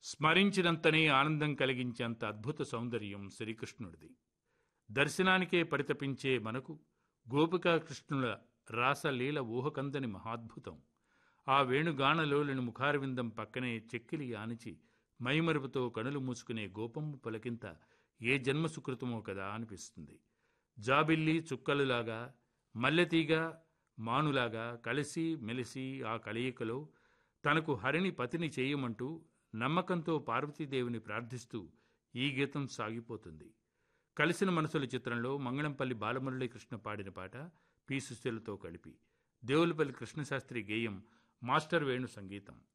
స్మరించినంతనే ఆనందం కలిగించేంత అద్భుత సౌందర్యం శ్రీకృష్ణుడిది దర్శనానికే పరితపించే మనకు గోపికా కృష్ణుల రాసలీల ఊహకందని మహాద్భుతం ఆ వేణుగానలోలిని ముఖారవిందం పక్కనే చెక్కిలి ఆనిచి మైమరుపుతో కనులు మూసుకునే గోపమ్మ పలకింత ఏ జన్మ సుకృతమో కదా అనిపిస్తుంది జాబిల్లి చుక్కలులాగా మల్లెతీగ మానులాగా కలిసి మెలిసి ఆ కలయికలో తనకు హరిని పతిని చేయమంటూ నమ్మకంతో పార్వతీదేవిని ప్రార్థిస్తూ ఈ గీతం సాగిపోతుంది కలిసిన మనసుల చిత్రంలో మంగళంపల్లి బాలమురళీ కృష్ణ పాడిన పాట పి సుశీలతో కలిపి దేవులపల్లి కృష్ణశాస్త్రి గేయం మాస్టర్ వేణు సంగీతం